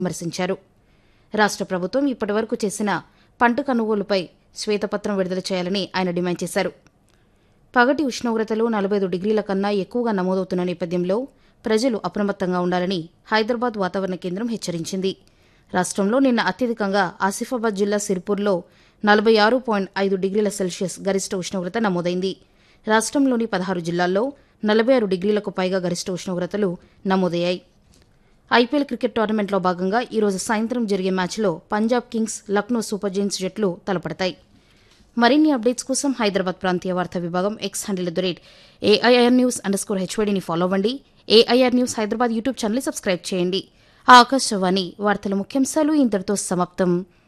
విమర్శించారు రాష్ట్ర ప్రభుత్వం ఇప్పటివరకు చేసిన పంట కొనుగోలుపై శ్వేతపత్రం విడుదల చేయాలని ఆయన డిమాండ్ చేశారు పగటి ఉష్ణోగ్రతలు నలభై ఐదు డిగ్రీల కన్నా ఎక్కువగా నమోదవుతున్న నేపథ్యంలో ప్రజలు అప్రమత్తంగా ఉండాలని హైదరాబాద్ వాతావరణ కేంద్రం హెచ్చరించింది రాష్ట్రంలో నిన్న అత్యధికంగా ఆసిఫాబాద్ జిల్లా సిర్పూర్లో నలభై ఆరు పాయింట్ ఐదు డిగ్రీల సెల్సియస్ గరిష్ట ఉష్ణోగ్రత నమోదైంది రాష్ట్రంలోని పదహారు జిల్లాల్లో నలభై ఆరు డిగ్రీలకు పైగా గరిష్ట ఉష్ణోగ్రతలు నమోదయ్యాయి ఐపీఎల్ క్రికెట్ టోర్నమెంట్లో భాగంగా ఈరోజు సాయంత్రం జరిగే మ్యాచ్లో Punjab kings Lucknow super giants జట్లు తలపడతాయి మరిన్ని అప్డేట్స్ కోసం హైదరాబాద్ ప్రాంతీయ వార్తా విభాగం X handle at the rate AIR news underscore హెచ్వైడీని ఫాలో అవ్వండి ఏఐఆర్ న్యూస్ హైదరాబాద్ యూట్యూబ్ ఛానల్ని సబ్స్క్రైబ్ చేయండి ఆకాశవాణి వార్తల ముఖ్యాంశాలు ఇంతటితో సమాప్తం